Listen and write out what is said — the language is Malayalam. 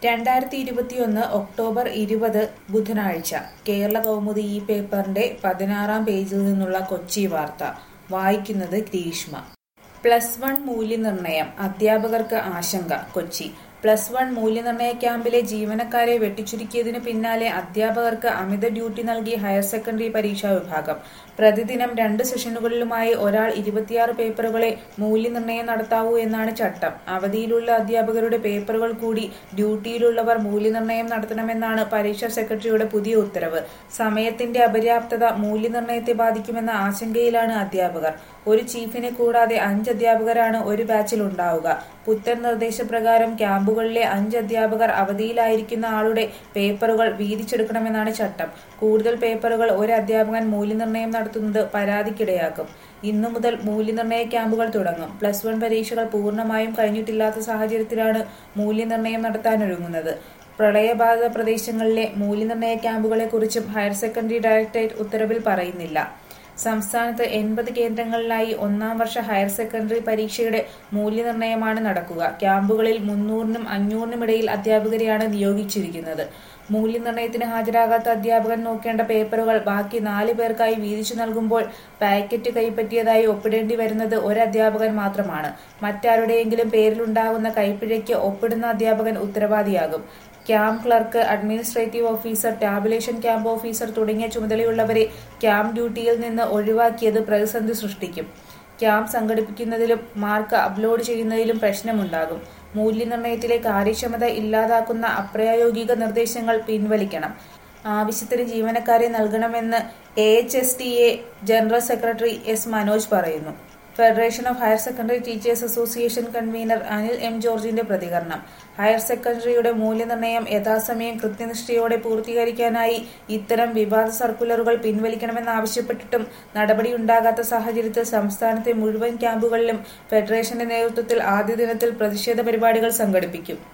രണ്ടായിരത്തി ഇരുപത്തിയൊന്ന് ഒക്ടോബർ ഇരുപത് ബുധനാഴ്ച കേരള കൗമുദി ഈ പേപ്പറിന്റെ പതിനാറാം പേജിൽ നിന്നുള്ള കൊച്ചി വാർത്ത വായിക്കുന്നത് ഗ്രീഷ്മ പ്ലസ് വൺ മൂല്യനിർണ്ണയം അധ്യാപകർക്ക് ആശങ്ക കൊച്ചി പ്ലസ് വൺ മൂല്യനിർണ്ണയ ക്യാമ്പിലെ ജീവനക്കാരെ വെട്ടിച്ചുരുക്കിയതിനു പിന്നാലെ അധ്യാപകർക്ക് അമിത ഡ്യൂട്ടി നൽകി ഹയർ സെക്കൻഡറി പരീക്ഷാ വിഭാഗം പ്രതിദിനം രണ്ട് സെഷനുകളിലുമായി ഒരാൾ ഇരുപത്തിയാറ് പേപ്പറുകളെ മൂല്യനിർണ്ണയം നടത്താവൂ എന്നാണ് ചട്ടം അവധിയിലുള്ള അധ്യാപകരുടെ പേപ്പറുകൾ കൂടി ഡ്യൂട്ടിയിലുള്ളവർ മൂല്യനിർണ്ണയം നടത്തണമെന്നാണ് പരീക്ഷാ സെക്രട്ടറിയുടെ പുതിയ ഉത്തരവ് സമയത്തിന്റെ അപര്യാപ്തത മൂല്യനിർണ്ണയത്തെ ബാധിക്കുമെന്ന ആശങ്കയിലാണ് അധ്യാപകർ ഒരു ചീഫിനെ കൂടാതെ അഞ്ച് അധ്യാപകരാണ് ഒരു ബാച്ചിൽ ഉണ്ടാവുക പുത്തൻ നിർദ്ദേശപ്രകാരം ക്യാമ്പുകളിലെ അഞ്ച് അധ്യാപകർ അവധിയിലായിരിക്കുന്ന ആളുടെ പേപ്പറുകൾ വീതിച്ചെടുക്കണമെന്നാണ് ചട്ടം കൂടുതൽ പേപ്പറുകൾ ഒരു അധ്യാപകൻ മൂല്യനിർണ്ണയം നടത്തുന്നത് പരാതിക്കിടയാക്കും ഇന്നു മുതൽ മൂല്യനിർണ്ണയ ക്യാമ്പുകൾ തുടങ്ങും പ്ലസ് വൺ പരീക്ഷകൾ പൂർണ്ണമായും കഴിഞ്ഞിട്ടില്ലാത്ത സാഹചര്യത്തിലാണ് മൂല്യനിർണ്ണയം നടത്താനൊരുങ്ങുന്നത് പ്രളയബാധിത പ്രദേശങ്ങളിലെ മൂല്യനിർണ്ണയ ക്യാമ്പുകളെക്കുറിച്ചും ഹയർ സെക്കൻഡറി ഡയറക്ടറേറ്റ് ഉത്തരവിൽ പറയുന്നില്ല സംസ്ഥാനത്ത് എൺപത് കേന്ദ്രങ്ങളിലായി ഒന്നാം വർഷ ഹയർ സെക്കൻഡറി പരീക്ഷയുടെ മൂല്യനിർണ്ണയമാണ് നടക്കുക ക്യാമ്പുകളിൽ മുന്നൂറിനും അഞ്ഞൂറിനും ഇടയിൽ അധ്യാപകരെയാണ് നിയോഗിച്ചിരിക്കുന്നത് മൂല്യനിർണ്ണയത്തിന് ഹാജരാകാത്ത അധ്യാപകൻ നോക്കേണ്ട പേപ്പറുകൾ ബാക്കി നാല് പേർക്കായി വീതിച്ചു നൽകുമ്പോൾ പാക്കറ്റ് കൈപ്പറ്റിയതായി ഒപ്പിടേണ്ടി വരുന്നത് ഒരു അധ്യാപകൻ മാത്രമാണ് മറ്റാരുടെയെങ്കിലും പേരിലുണ്ടാകുന്ന കൈപ്പിഴയ്ക്ക് ഒപ്പിടുന്ന അധ്യാപകൻ ഉത്തരവാദിയാകും camp clerk administrative officer tabulation camp officer തുടങ്ങിയ ചുമതലയുള്ളവരെ ക്യാമ്പ് ഡ്യൂട്ടിയിൽ നിന്ന് ഒഴിവാക്കിയത് പ്രതിസന്ധി സൃഷ്ടിക്കും ക്യാമ്പ് സംഘടിപ്പിക്കുന്നതിലും മാർക്ക് അപ്ലോഡ് ചെയ്യുന്നതിലും പ്രശ്നമുണ്ടാകും മൂല്യനിർണ്ണയത്തിലെ കാര്യക്ഷമത ഇല്ലാതാക്കുന്ന അപ്രായോഗിക നിർദ്ദേശങ്ങൾ പിൻവലിക്കണം ആവശ്യത്തിന് ജീവനക്കാരെ നൽകണമെന്ന് A H S T A general secretary S Manoj പറയുന്നു federation of higher secondary teachers association convener Anil M ജോർജിന്റെ പ്രതികരണം ഹയർ സെക്കൻഡറിയുടെ മൂല്യനിർണ്ണയം യഥാസമയം കൃത്യനിഷ്ഠയോടെ പൂർത്തീകരിക്കാനായി ഇത്തരം വിവാദ സർക്കുലറുകൾ പിൻവലിക്കണമെന്നാവശ്യപ്പെട്ടിട്ടും നടപടിയുണ്ടാകാത്ത സാഹചര്യത്തിൽ സംസ്ഥാനത്തെ മുഴുവൻ ക്യാമ്പുകളിലും ഫെഡറേഷന്റെ നേതൃത്വത്തിൽ ആദ്യ ദിനത്തിൽ പ്രതിഷേധ പരിപാടികൾ സംഘടിപ്പിക്കും